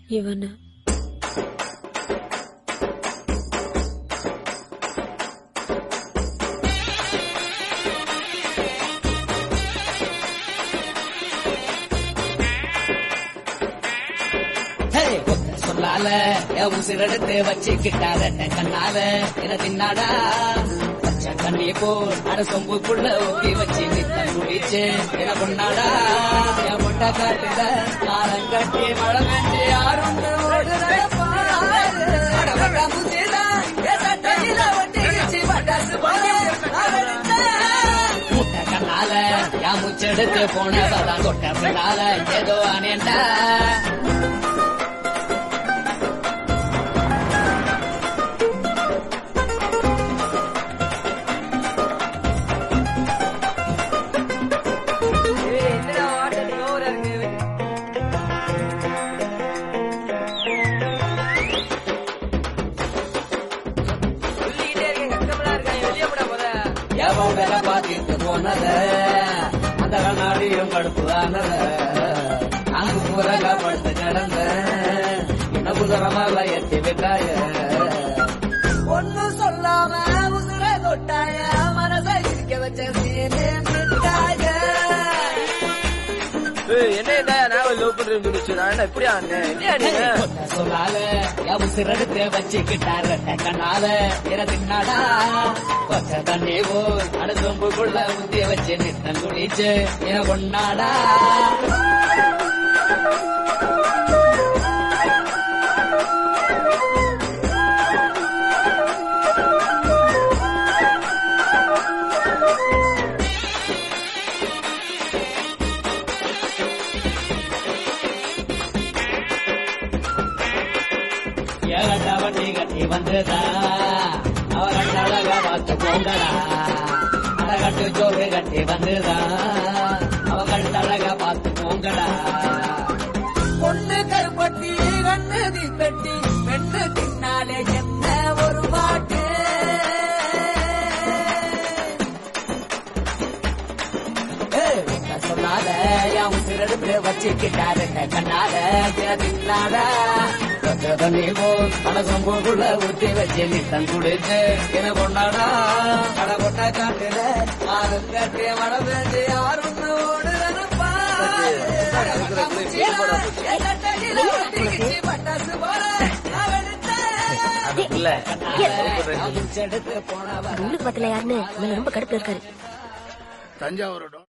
இவனை ஹே, ஒத்த சொல்லால என் உசிரெடுத்து வச்சுக்கிட்டார கண்ணால என தின்னாடா பச்சை தண்ணி போல் அட சொம்புக்குள்ள ஊத்தி வச்சு நித்தம் குடிச்சு என கொண்டாடா என் முட்டை காட்டுல மாறம் கட்டி மழை பெஞ்சு யாரும் ஓடுற பாரு. அட வட்டா முத்திடா, என் சட்டையில ஒட்டிக்கிச்சு பட்டாசு போல அவளுக்கு முட்டை கண்ணால என் முச்செடுத்து போனதான் தொட்ட பின்னால ஏதோ அனேண்டா எவன் வேலை பார்த்துட்டு போனத அந்த கண்ணாடியும் கடுப்பு ஆனத அங்கு புறக படுத்து கிடந்த என்ன குதிரமால எட்டி விட்டாய ஒன்னு சொல்லாம உசுர தொட்டாய மனச இருக்க வச்ச சீனே மிட்டாய என்ன இந்த நான் லவ் பண்றேன்னு சொல்லிச்சு நான் என்ன இப்படியா இருந்தேன் இல்லையா நீங்க கொட்ட சொல்லால என் உசிரெடுத்து வச்சுக்கிட்டாரு கண்ணால இர தின்னாடா கொச்ச தண்ணி போல் அட சொம்புக்குள்ள ஊத்தி வச்சு நித்தம் குடிச்சு என கொண்டாடா ஏகட்ட வண்டி கட்டி வந்ததா அவர் அழகா பார்த்து போங்கடா அழகட்டு ஜோறு கட்டி வந்ததா அவர்கள் அழகா பார்த்து போங்கடா பொண்ணு கருப்பட்டி கண்ணு தீப்பெட்டி பெண்ணு தின்னாலே என்ன ஒரு பாட்டு ஏய், என்ன சொன்னால என் உசிரெடுத்து வச்சுக்கிட்டாரு கண்ணால தின்னாட தண்ணி போல் மனசம்புக்குள்ள ஊத்தி வச்சு நித்தம் குடிச்சு என கொண்டாடா கடை கொட்ட காட்டுல ஆறு கட்டி மழை பெஞ்சு யாரும் ஓடுறப்பா பட்டாசு போல அந்த புள்ள எடுத்து போனவ உங்களுக்கு பத்தல யாருன்னு இவன் ரொம்ப கடுப்புல இருக்காரு தஞ்சாவூர்